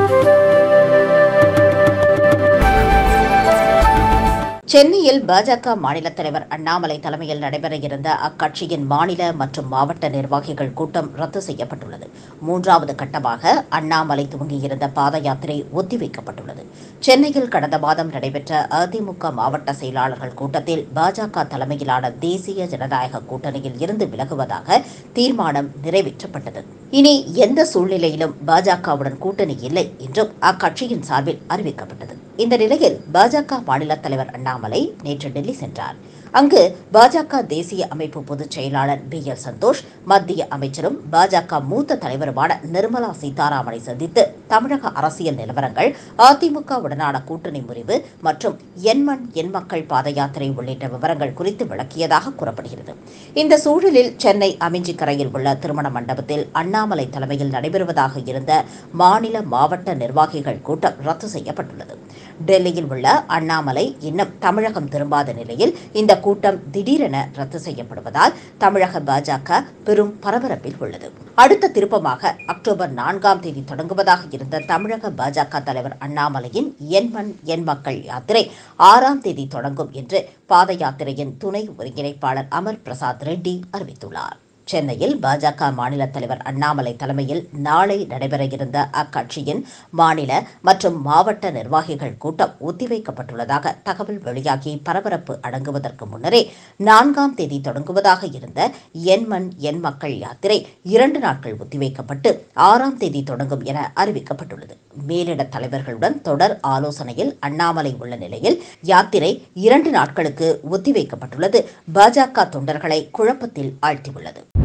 சென்னையில் பாஜக மாநில தலைவர் அண்ணாமலை தலைமையில் நடைபெற இருந்த அக்கட்சியின் மாநில மற்றும் மாவட்ட நிர்வாகிகள் கூட்டம் ரத்து செய்யப்பட்டுள்ளது மூன்றாவது கட்டமாக அண்ணாமலை துவங்கியிருந்த பாத யாத்திரை ஒத்திவைக்கப்பட்டுள்ளது சென்னையில் கடந்த மாதம் நடைபெற்ற அதிமுக மாவட்ட செயலாளர்கள் கூட்டத்தில் பாஜக தலைமையிலான தேசிய ஜனநாயக கூட்டணியில் இருந்து விலகுவதாக தீர்மானம் நிறைவேற்றப்பட்டது இனி எந்த சூழ்நிலையிலும் பாஜகவுடன் கூட்டணி இல்லை என்றும் அக்கட்சியின் சார்பில் அறிவிக்கப்பட்டது இந்த நிலையில் பாஜக மாநில தலைவர் அண்ணாமலை நேற்று டெல்லி சென்றார் அங்கு பாஜக தேசிய அமைப்பு பொதுச் செயலாளர் பி எல் சந்தோஷ் மத்திய அமைச்சரும் பாஜக மூத்த தலைவருமான நிர்மலா சீதாராமனை சந்தித்து தமிழக அரசியல் நிலவரங்கள் அதிமுகவுடனான கூட்டணி முறிவு மற்றும் எண்மண் எண் மக்கள் பாத யாத்திரை உள்ளிட்ட விவரங்கள் குறித்து விளக்கியதாக கூறப்படுகிறது இந்த சூழலில் சென்னை அமிஞ்சிக்கரையில் உள்ள திருமண மண்டபத்தில் அண்ணாமலை தலைமையில் நடைபெறுவதாக இருந்த மாநில மாவட்ட நிர்வாகிகள் கூட்டம் ரத்து செய்யப்பட்டுள்ளது டெல்லியில் உள்ள அண்ணாமலை இன்னும் தமிழகம் திரும்பாத நிலையில் இந்த கூட்டம் திடீரென ரத்து செய்யப்படுவதால் தமிழக பாஜக பெரும் பரபரப்பில் உள்ளது அடுத்த திருப்பமாக அக்டோபர் நான்காம் தேதி தொடங்குவதாக இருந்த தமிழக பாஜக தலைவர் அண்ணாமலையின் என் மண் என் மக்கள் யாத்திரை ஆறாம் தேதி தொடங்கும் என்று பாத யாத்திரையின் துணை ஒருங்கிணைப்பாளர் அமர் பிரசாத் ரெட்டி அறிவித்துள்ளார் சென்னையில் பாஜக மாநில தலைவர் அண்ணாமலை தலைமையில் நாளை நடைபெற இருந்த அக்கட்சியின் மாநில மற்றும் மாவட்ட நிர்வாகிகள் கூட்டம் ஒத்திவைக்கப்பட்டுள்ளதாக தகவல் வெளியாகி பரபரப்பு அடங்குவதற்கு முன்னரே நான்காம் தேதி தொடங்குவதாக இருந்த என் மண் என் மக்கள் யாத்திரை இரண்டு நாட்கள் ஒத்திவைக்கப்பட்டு ஆறாம் தேதி தொடங்கும் என அறிவிக்கப்பட்டுள்ளது மேலிட தலைவர்களுடன் தொடர் ஆலோசனையில் அண்ணாமலை உள்ள நிலையில் யாத்திரை இரண்டு நாட்களுக்கு ஒத்திவைக்கப்பட்டுள்ளது பாஜக தொண்டர்களை குழப்பத்தில் ஆழ்த்தியுள்ளது